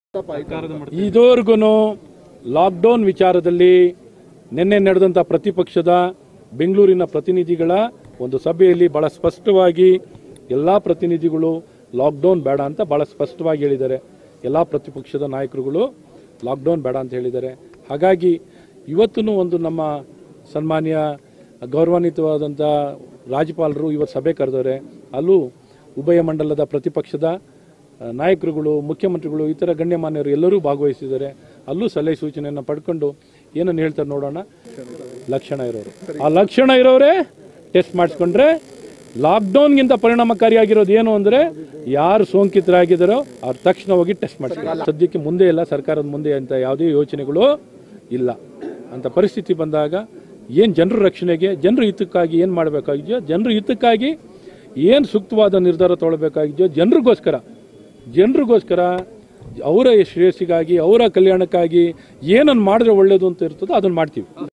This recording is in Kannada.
ಇದುವರೆಗೂ ಲಾಕ್ಡೌನ್ ವಿಚಾರದಲ್ಲಿ ನಿನ್ನೆ ನಡೆದಂಥ ಪ್ರತಿಪಕ್ಷದ ಬೆಂಗಳೂರಿನ ಪ್ರತಿನಿಧಿಗಳ ಒಂದು ಸಭೆಯಲ್ಲಿ ಬಹಳ ಸ್ಪಷ್ಟವಾಗಿ ಎಲ್ಲ ಪ್ರತಿನಿಧಿಗಳು ಲಾಕ್ಡೌನ್ ಬೇಡ ಅಂತ ಬಹಳ ಸ್ಪಷ್ಟವಾಗಿ ಹೇಳಿದ್ದಾರೆ ಎಲ್ಲ ಪ್ರತಿಪಕ್ಷದ ನಾಯಕರುಗಳು ಲಾಕ್ಡೌನ್ ಬೇಡ ಅಂತ ಹೇಳಿದ್ದಾರೆ ಹಾಗಾಗಿ ಇವತ್ತೂ ಒಂದು ನಮ್ಮ ಸನ್ಮಾನ್ಯ ಗೌರವಾನ್ವಿತವಾದಂಥ ರಾಜ್ಯಪಾಲರು ಇವತ್ತು ಸಭೆ ಕರೆದವ್ರೆ ಅಲ್ಲೂ ಉಭಯ ಮಂಡಲದ ಪ್ರತಿಪಕ್ಷದ ಆ, ನಾಯಕರುಗಳು ಮುಖ್ಯಮಂತ್ರಿಗಳು ಇತರ ಗಣ್ಯಮಾನ್ಯರು ಎಲ್ಲರೂ ಭಾಗವಹಿಸಿದ್ದಾರೆ ಅಲ್ಲೂ ಸಲಹೆ ಸೂಚನೆಯನ್ನು ಪಡ್ಕೊಂಡು ಏನನ್ನು ಹೇಳ್ತಾರೆ ನೋಡೋಣ ಲಕ್ಷಣ ಇರೋರು ಆ ಲಕ್ಷಣ ಇರೋರೇ ಟೆಸ್ಟ್ ಮಾಡಿಸ್ಕೊಂಡ್ರೆ ಲಾಕ್ಡೌನ್ಗಿಂತ ಪರಿಣಾಮಕಾರಿಯಾಗಿರೋದು ಏನು ಅಂದರೆ ಯಾರು ಸೋಂಕಿತರಾಗಿದ್ದಾರೋ ಅವ್ರು ತಕ್ಷಣ ಹೋಗಿ ಟೆಸ್ಟ್ ಮಾಡಿಸ್ತಾರೆ ಸದ್ಯಕ್ಕೆ ಮುಂದೆ ಇಲ್ಲ ಸರ್ಕಾರದ ಮುಂದೆ ಅಂತ ಯಾವುದೇ ಯೋಚನೆಗಳು ಇಲ್ಲ ಅಂತ ಪರಿಸ್ಥಿತಿ ಬಂದಾಗ ಏನು ಜನರ ರಕ್ಷಣೆಗೆ ಜನರ ಹಿತಕ್ಕಾಗಿ ಏನು ಮಾಡಬೇಕಾಗಿದೆಯೋ ಜನರ ಹಿತಕ್ಕಾಗಿ ಏನು ಸೂಕ್ತವಾದ ನಿರ್ಧಾರ ತೊಗೊಳ್ಬೇಕಾಗಿದೆಯೋ ಜನರಿಗೋಸ್ಕರ ಜನರಿಗೋಸ್ಕರ ಅವರ ಶ್ರೇಯಸ್ಸಿಗಾಗಿ ಅವರ ಕಲ್ಯಾಣಕ್ಕಾಗಿ ಏನನ್ನು ಮಾಡಿದ್ರೆ ಒಳ್ಳೇದು ಅಂತ ಇರ್ತದೋ ಅದನ್ನು ಮಾಡ್ತೀವಿ